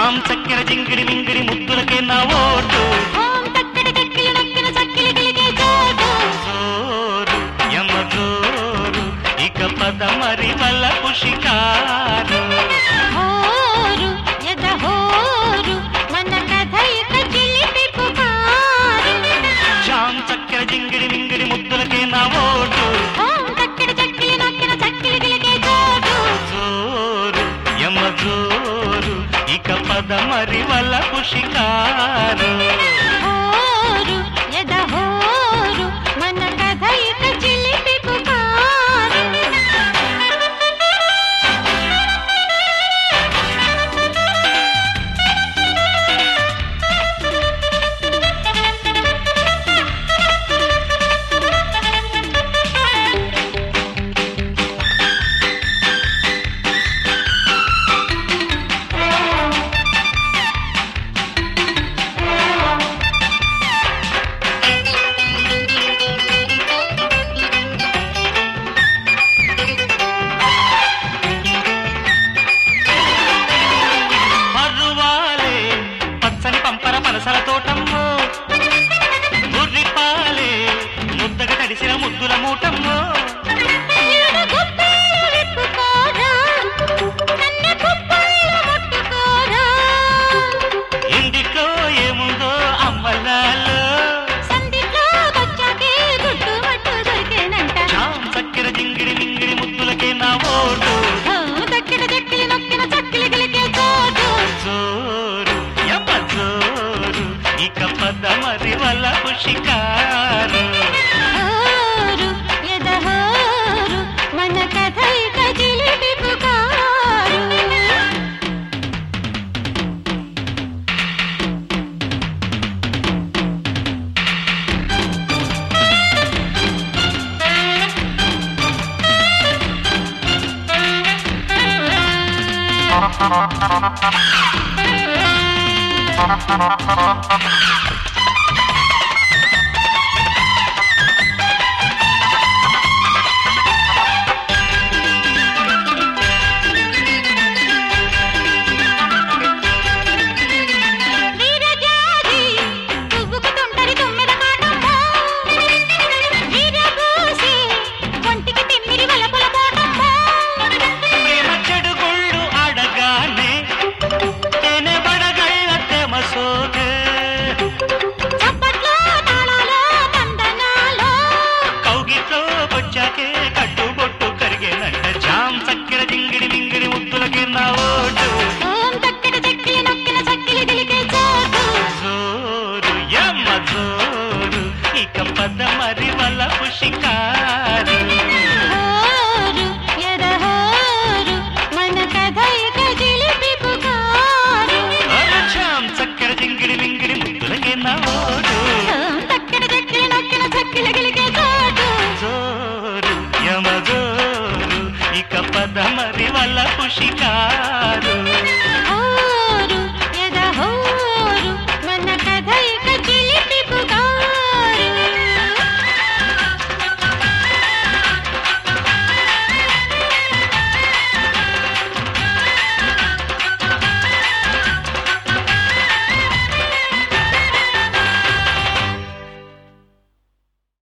jam చక్కెర జింగిడి మింగిడి ముద్దులకే నా vote ఓం తక్కడి చెక్కిలి నొక్కిన చక్కిలి గిలిగే చోటు జోరు యమ జోరు ఇక పద మరి వల్ల పుషికారు హోరు ఎద హోరు మన కథ ఇక చిలిపి పుకారు జాం చక్కెర జింగిడి మింగిడి ముద్దులకే నా ఓటు ఓం తక్కడి చెక్కిలి నొక్కిన చక్కిలి గిలిగే చోటు జోరు యమ జోరు ఇక పద మరి వల్ల పుషికారు హోరు ఎద హోరు మన కథ ఇక చిలిపి పుకారు పర్రువాలే పచ్చని పంపర పలసల తోటమ్మో గుర్రిపాలే ముద్దగా తడిసిన ముద్దుల మూటమ్మో ఈడు గుప్పెలు విప్పుకోరా కన్నె గుప్పెలు ముట్టుకోరా ఇంటిలో ఏముందో అమ్మలాలో సందిట్లో వచ్చాకే గుట్టు మట్టు దొరికేనంట జాం చక్కెర జింగిడి మింగిడి ముద్దులకే నా ఓటు ఓ, దక్కిన చెక్కిలి నొక్కిన చక్కిలి గిలికే చోటు జోరు యమ జోరు ఇక పద మరి వల్ల పుషికారు హోరు ఎద హోరు మన కథ ఇక చిలిపి పుకారు వీరజాజి పువ్వుకు తొంటరి తొమ్మిద కాటమ్మో వీరబూసి ఒంటికి తిమ్మిరి వలపుల కోటమ్మో ప్రేమ చెడుగుళ్ళు అడగానే తేనె బడగళ్ళ తెమ సోగే చప్పట్లో తాళాలో తందనాలో కౌగిట్లో వచ్చాకే కట్టుబొట్టు కరిగేనంట జాం చక్కెర జింగిడి మింగిడి ముద్దులకి నా ఓటు ఓం తక్కిడి చెక్కిలి నొక్కిన చక్కిలి గిలికే చోటు జోరు యమ్మ జోరు ఇక పద మరి వల్ల పుషికారు హోరు ఎద హోరు మన కథ ఇక చిలిపి పుకారు అరే జాం చక్కెర జింగిడి మింగిడి ముద్దులకి నా ఓటు ఓం తక్కిడి చెక్కిలి నొక్కిన చక్కిలి గిలికే చోటు జోరు యమ జోరు ఇక పద మరి వల్ల పుషికారు